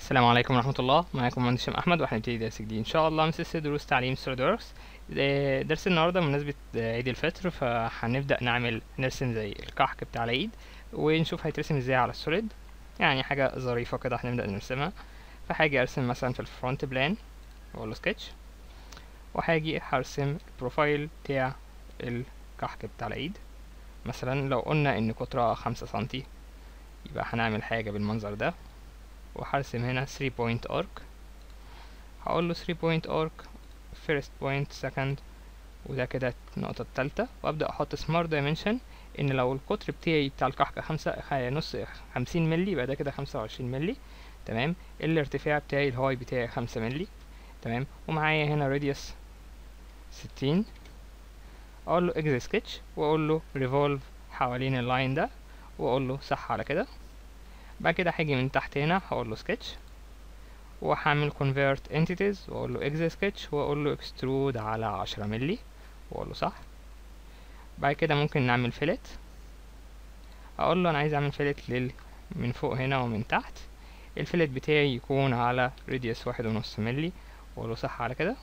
السلام عليكم ورحمة الله معاكم مهندس هشام أحمد وهنبتدي درس جديد إن شاء الله من سلسلة دروس تعليم سوليدوركس درس النهاردة بمناسبة عيد الفطر فهنبدأ نعمل نرسم زي الكحك بتاع العيد ونشوف هيترسم ازاي على السوليد يعني حاجة ظريفة كده هنبدأ نرسمها فهاجي أرسم مثلا في الفرونت بلان وأقول له سكتش وهاجي هرسم البروفايل بتاع الكحك بتاع العيد مثلا لو قلنا إن قطرها خمسة سنتي يبقى هنعمل حاجة بالمنظر ده وهرسم هنا 3 point arc هقول له 3 point arc first point second وده كده النقطة التالتة وأبدأ أحط smart dimension إن لو القطر بتاعي بتاع الكحكة خمسة نص خمسين ملي يبقى ده كده خمسة وعشرين ملي تمام الارتفاع بتاعي الهاي بتاعي خمسة ملي تمام ومعايا هنا radius ستين أقول له exit sketch وأقول له revolve حوالين اللاين ده وأقول له صح على كده بعد كده هاجي من تحت هنا هقول له sketch وهعمل convert entities واقول له exit sketch واقول له extrude على عشرة ملي واقول له صح بعد كده ممكن نعمل fillet اقول له انا عايز اعمل fillet لل من فوق هنا ومن تحت الفيلت بتاعي يكون على radius واحد ونص ملي واقول له صح على كده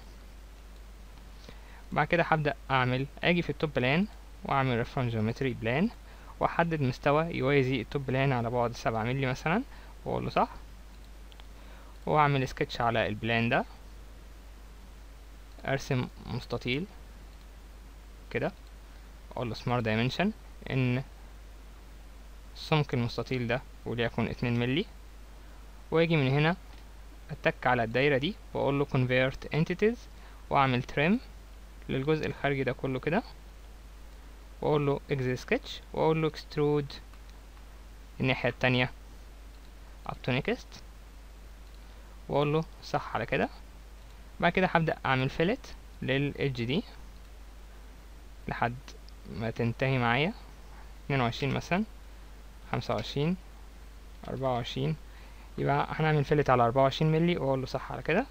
بعد كده هبدأ اعمل اجي في التوب بلان واعمل reference geometry بلان واحدد مستوى يوازي التوب بلان على بعد سبعة ملي مثلا واقول له صح واعمل سكتش على البلان ده ارسم مستطيل كده اقول له smart dimension ان سمك المستطيل ده وليكن اتنين ملي واجي من هنا اتك على الدايرة دي واقول له convert entities واعمل trim للجزء الخارجي ده كله كده واقول له exit sketch واقول له extrude الناحية التانية up to next واقول له صح على كده بعد كده هبدأ اعمل fillet للإدج دي لحد ما تنتهي معايا اتنين وعشرين مثلا خمسة وعشرين أربعة وعشرين يبقى هنعمل فيلت على أربعة وعشرين ملي وأقول له صح على كده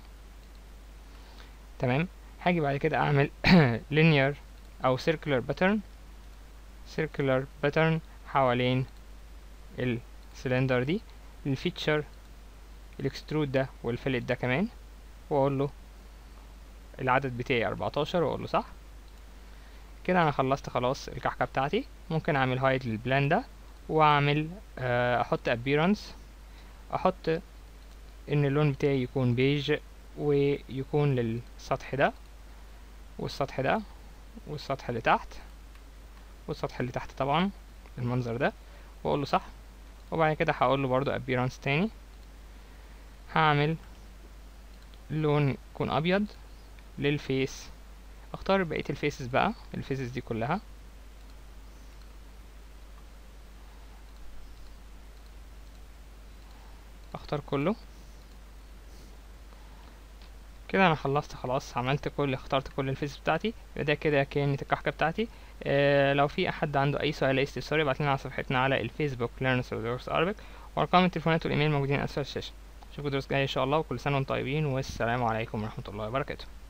تمام هاجي بعد كده أعمل linear أو circular pattern circular pattern حوالين السلندر دي الفيتشر الاكسترود ده والفيلت ده كمان واقول له العدد بتاعي 14 واقول له صح كده انا خلصت خلاص الكحكه بتاعتي ممكن اعمل هايد للبلان ده واعمل احط appearance احط ان اللون بتاعي يكون بيج ويكون للسطح ده والسطح ده والسطح اللي تحت والسطح اللي تحت طبعا المنظر ده واقول له صح وبعد كده هقول له برضو appearance تاني هعمل لون يكون ابيض للفيس اختار بقية الفيسز بقى الفيسز دي كلها اختار كله كده انا خلصت خلاص عملت كل اخترت كل الفيس بتاعتي ده كده كانت الكحكه بتاعتي اه لو في حد عنده اي سؤال اي استفسار يبعت لنا على صفحتنا على الفيسبوك ليرن سوليدوركس عربيك وارقام التليفونات والايميل موجودين اسفل الشاشه اشوفكم دروس جايه ان شاء الله وكل سنه وانتم طيبين والسلام عليكم ورحمه الله وبركاته